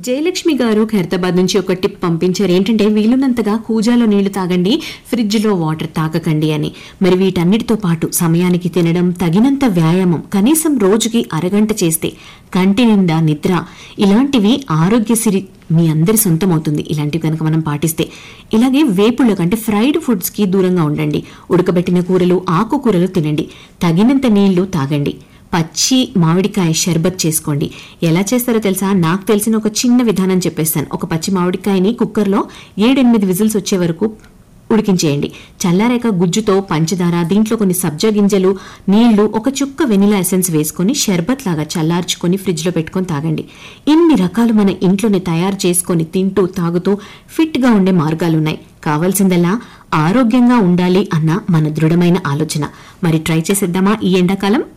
జయలక్ష్మి గారు ఖైరతాబాద్ నుంచి ఒక టిప్ పంపించారు ఏంటంటే వీలున్నంతగా కూజాలో నీళ్లు తాగండి ఫ్రిడ్జ్ లో వాటర్ తాగకండి అని మరి వీటన్నిటితో పాటు సమయానికి తినడం తగినంత వ్యాయామం కనీసం రోజుకి అరగంట చేస్తే కంటి నిండా నిద్ర ఇలాంటివి ఆరోగ్యసిరి మీ అందరి సొంతమవుతుంది ఇలాంటివి కనుక మనం పాటిస్తే ఇలాగే వేపుళ్ళకు అంటే ఫ్రైడ్ ఫుడ్స్ కి దూరంగా ఉండండి ఉడకబెట్టిన కూరలు ఆకుకూరలు తినండి తగినంత నీళ్లు తాగండి పచ్చి మామిడికాయ షర్బత్ చేసుకోండి ఎలా చేస్తారో తెలుసా నాకు తెలిసిన ఒక చిన్న విధానం చెప్పేస్తాను ఒక పచ్చి మామిడికాయని కుక్కర్లో ఏడెనిమిది విజిల్స్ వచ్చే వరకు ఉడికించేయండి చల్లారాక గుజ్జుతో పంచదార దీంట్లో కొన్ని సబ్జా గింజలు నీళ్లు ఒక చుక్క వెనిలా ఎసెన్స్ వేసుకొని షర్బత్ లాగా చల్లార్చుకొని ఫ్రిడ్జ్ లో పెట్టుకొని తాగండి ఇన్ని రకాలు మన ఇంట్లోనే తయారు చేసుకొని తింటూ తాగుతూ ఫిట్ గా ఉండే మార్గాలున్నాయి కావాల్సిందల్లా ఆరోగ్యంగా ఉండాలి అన్న మన దృఢమైన ఆలోచన మరి ట్రై చేసేద్దామా ఈ ఎండాకాలం